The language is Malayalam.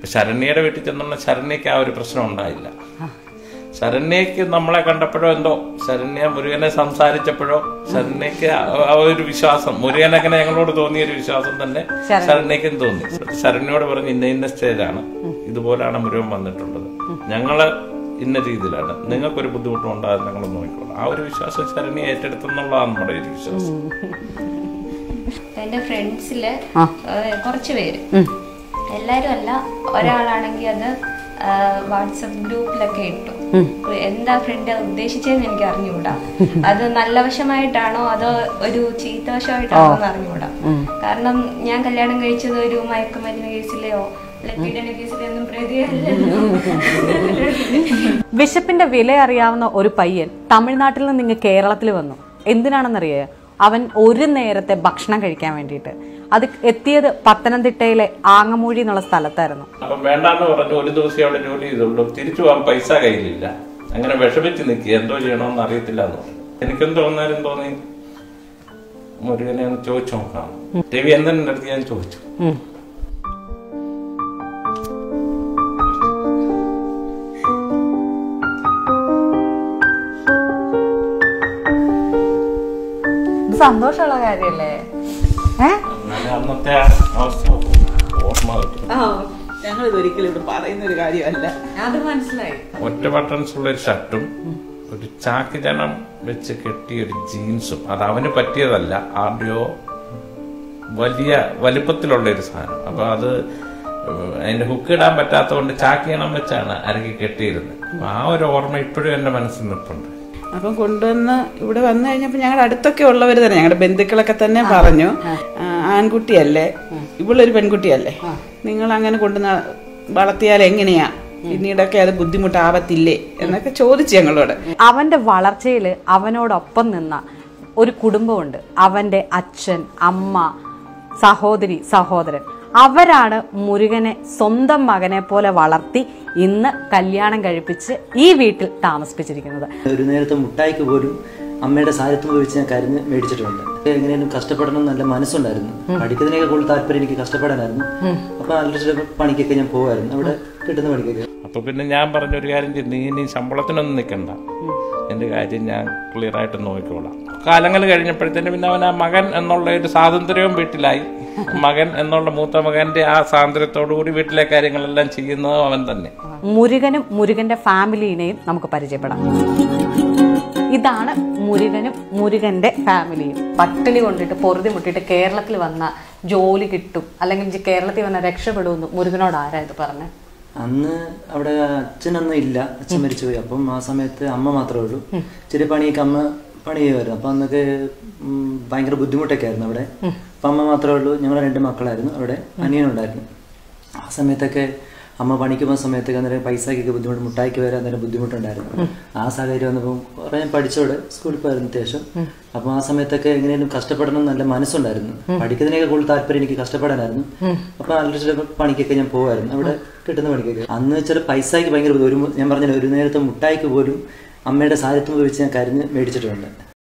ശരണ്യയുടെ വീട്ടിൽ ചെന്നുള്ള ശരണ്യക്ക് ആ ഒരു പ്രശ്നം ഉണ്ടായില്ല ശരണ്യക്ക് നമ്മളെ കണ്ടപ്പോഴോ എന്തോ ശരണ്യ മുരുകനെ സംസാരിച്ചപ്പോഴോ ശരണ്യക്ക് ആ ആ ഒരു വിശ്വാസം മുരുകൻ അങ്ങനെ ഞങ്ങളോട് തോന്നിയ ഒരു വിശ്വാസം തന്നെ ശരണ്യക്കും തോന്നി ശരണ്യോട് പറഞ്ഞ് ഇന്ന ഇന്ന സ്റ്റേജാണ് ഇതുപോലാണ് മുരുകൻ വന്നിട്ടുള്ളത് ഞങ്ങള് ഇന്ന രീതിയിലാണ് നിങ്ങൾക്കൊരു ബുദ്ധിമുട്ടും ഉണ്ടാകാതെ ഞങ്ങൾ നോക്കിക്കോളാം ആ ഒരു വിശ്വാസം ശരണ്യ ഏറ്റെടുത്തെന്നുള്ളതാണ് നമ്മുടെ ഒരു വിശ്വാസം എന്റെ ഫ്രണ്ട്സില് കുറച്ച് പേര് എല്ലാരും അല്ല ഒരാളാണെങ്കിൽ അത് വാട്സപ്പ് ഗ്രൂപ്പിലൊക്കെ ഇട്ടു എന്താ ഫ്രണ്ട് ഉദ്ദേശിച്ചതെന്ന് എനിക്ക് അറിഞ്ഞുകൂടാ അത് നല്ല വശമായിട്ടാണോ അതോ ഒരു ചീത്ത വശമായിട്ടാണോ എന്ന് അറിഞ്ഞുകൂടാ കാരണം ഞാൻ കല്യാണം കഴിച്ചത് ഒരു മയക്കുമരുന്ന് കേസിലെയോ അല്ലെ പീഡന കേസിലെയോ ഒന്നും പ്രതിയല്ലല്ലോ വിശപ്പിന്റെ വില അറിയാവുന്ന ഒരു പയ്യൻ തമിഴ്നാട്ടിൽ നിന്ന് ഇങ്ങ് കേരളത്തിൽ വന്നു എന്തിനാണെന്നറിയേ അവൻ ഒരു നേരത്തെ ഭക്ഷണം കഴിക്കാൻ വേണ്ടിയിട്ട് അത് എത്തിയത് പത്തനംതിട്ടയിലെ ആങ്ങമൂഴി എന്നുള്ള സ്ഥലത്തായിരുന്നു അപ്പം വേണ്ടാന്ന് പറഞ്ഞു ഒരു ദിവസം അവിടെ ജോലി ചെയ്തുള്ളൂ തിരിച്ചു പോകാൻ പൈസ കയ്യിലില്ല അങ്ങനെ വിഷമിച്ച് നിൽക്കുക എന്തോ ചെയ്യണമെന്ന് അറിയത്തില്ല എന്ന് പറഞ്ഞു എനിക്കും തോന്നാനും തോന്നി മുരുകനെ ഒന്ന് ചോദിച്ചു നോക്കാം രവി എന്തെന്നെ അടുത്ത് ഞാൻ ചോദിച്ചു ഇത് സന്തോഷമുള്ള കാര്യല്ലേ എന്നാലും അന്നത്തെ ആ അവസ്ഥ ഓർമ്മ കിട്ടും ഞങ്ങൾ ഇതൊരിക്കലും ഇവിടെ പറയുന്ന ഒരു കാര്യമല്ല അത് മനസ്സിലായി ഒറ്റ ബട്ടൺസ് ഉള്ള ഒരു ഷർട്ടും ഒരു ചാക്ക് ജനം വെച്ച് കെട്ടിയ ഒരു ജീൻസും അത് അവന് പറ്റിയതല്ല ആരുടെയോ വലിയ വലിപ്പത്തിലുള്ള ഒരു സാധനം അപ്പൊ അത് അതിന്റെ ഹുക്ക് ഇടാൻ പറ്റാത്തതുകൊണ്ട് ചാക്കിയണം വെച്ചാണ് അരക്കി കെട്ടിയിരുന്നത് അപ്പൊ ആ ഒരു ഓർമ്മ ഇപ്പോഴും എന്റെ മനസ്സിൽ നിൽപ്പുണ്ട് അപ്പം കൊണ്ടുവന്ന് ഇവിടെ വന്നു കഴിഞ്ഞപ്പോൾ ഞങ്ങളുടെ അടുത്തൊക്കെ ഉള്ളവർ തന്നെ ഞങ്ങളുടെ ബന്ധുക്കളൊക്കെ തന്നെ പറഞ്ഞു "ആ, ആൺകുട്ടിയല്ലേ ഇവളൊരു പെൺകുട്ടിയല്ലേ നിങ്ങൾ അങ്ങനെ കൊണ്ടുവന്ന് വളർത്തിയാൽ എങ്ങനെയാ പിന്നീടൊക്കെ അത് ബുദ്ധിമുട്ടാവത്തില്ലേ എന്നൊക്കെ ചോദിച്ചു ഞങ്ങളോട് അവന്റെ വളർച്ചയിൽ അവനോടൊപ്പം നിന്ന ഒരു കുടുംബമുണ്ട് അവന്റെ അച്ഛൻ അമ്മ സഹോദരി സഹോദരൻ അവരാണ് മുരുകനെ സ്വന്തം മകനെ പോലെ വളർത്തി ഇന്ന് കല്യാണം കഴിപ്പിച്ച് ഈ വീട്ടിൽ താമസിപ്പിച്ചിരിക്കുന്നത് ഒരു നേരത്തെ മുട്ടായിക്ക് പോലും അമ്മയുടെ സാരത്വം ഉപയോഗിച്ച് ഞാൻ കരുന്ന് മേടിച്ചിട്ടുണ്ട് എങ്ങനെയും കഷ്ടപ്പെടണം എന്ന് നല്ല മനസ്സുണ്ടായിരുന്നു പഠിക്കുന്നതിനേക്കാൾ കൂടുതൽ താല്പര്യം എനിക്ക് കഷ്ടപ്പെടാനായിരുന്നു അപ്പൊ നല്ല ചില പണിക്കൊക്കെ ഞാൻ പോകുമായിരുന്നു അവിടെ കിട്ടുന്ന പണിക്കൊക്കെ അപ്പൊ പിന്നെ ഞാൻ പറഞ്ഞ ഒരു കാര്യം ചെയ്യും നീ ഇനി ശമ്പളത്തിനൊന്നും നിൽക്കണ്ട എന്റെ കാര്യം ഞാൻ ക്ലിയർ ആയിട്ട് നോക്കിക്കോളാം കാലങ്ങൾ കഴിഞ്ഞപ്പോഴത്തേന് പിന്നെ അവൻ ആ മകൻ എന്നുള്ള ഒരു സ്വാതന്ത്ര്യവും വീട്ടിലായി മകൻ എന്നുള്ള മൂത്ത മകന്റെ ആ സ്വാതന്ത്ര്യത്തോടു കൂടി വീട്ടിലെ കാര്യങ്ങളെല്ലാം ചെയ്യുന്നത് അവൻ തന്നെ മുരുകനും മുരുകന്റെ ഫാമിലിനെയും നമുക്ക് പരിചയപ്പെടാം ഇതാണ് മുരുകനും മുരുകന്റെ ഫാമിലിയും പട്ടിണി കൊണ്ടിട്ട് പൊറുതി മുട്ടിയിട്ട് കേരളത്തിൽ വന്ന ജോലി കിട്ടും അല്ലെങ്കിൽ കേരളത്തിൽ വന്ന രക്ഷപ്പെടുമെന്ന് മുരുകനോട് ആരാ ഇത് പറഞ്ഞത് അന്ന് അവിടെ അച്ഛനൊന്നും ഇല്ല അച്ഛൻ മരിച്ചുപോയി അപ്പം ആ സമയത്ത് അമ്മ മാത്രമേ ഉള്ളൂ ചെറിയ പണിയൊക്കെ അമ്മ പണി ചെയ്യുമായിരുന്നു അപ്പൊ അന്നൊക്കെ ഉം, ഭയങ്കര ബുദ്ധിമുട്ടൊക്കെ ആയിരുന്നു അവിടെ അപ്പൊ അമ്മ മാത്രമേ ഉള്ളൂ ഞങ്ങൾ രണ്ട് മക്കളായിരുന്നു അവിടെ അനിയനുണ്ടായിരുന്നു ആ സമയത്തൊക്കെ അമ്മ പണിക്ക് പോകുന്ന സമയത്തൊക്കെ അന്നേരം പൈസക്കൊക്കെ ബുദ്ധിമുട്ട് മുട്ടായിക്ക് വരാൻ അന്നേരം ബുദ്ധിമുട്ടുണ്ടായിരുന്നു ആ സാഹചര്യം വന്നപ്പോൾ കുറെ ഞാൻ പഠിച്ചോടെ സ്കൂളിൽ പോയിരുന്നു അത്യാവശ്യം അപ്പൊ ആ സമയത്തൊക്കെ എങ്ങനെയും കഷ്ടപ്പെടണം എന്ന് നല്ല മനസ്സുണ്ടായിരുന്നു പഠിക്കുന്നതിനേക്കാൾ കൂടുതൽ താല്പര്യം എനിക്ക് കഷ്ടപ്പെടാനായിരുന്നു അപ്പൊ നല്ല ചില പണിക്കൊക്കെ ഞാൻ പോകുമായിരുന്നു അവിടെ കിട്ടുന്ന പണിക്കൊക്കെ അന്ന് ചില പൈസയ്ക്ക് ഭയങ്കര ബുദ്ധി- ഒരു മു- ഞാൻ പറഞ്ഞ ഒരു നേരത്തെ മുട്ടായിക്ക് പോലും അമ്മയുടെ സാരത്വം ഉപയോഗിച്ച് ഞാൻ കരുന്ന് മേടിച്ചിട്ടുണ്ട്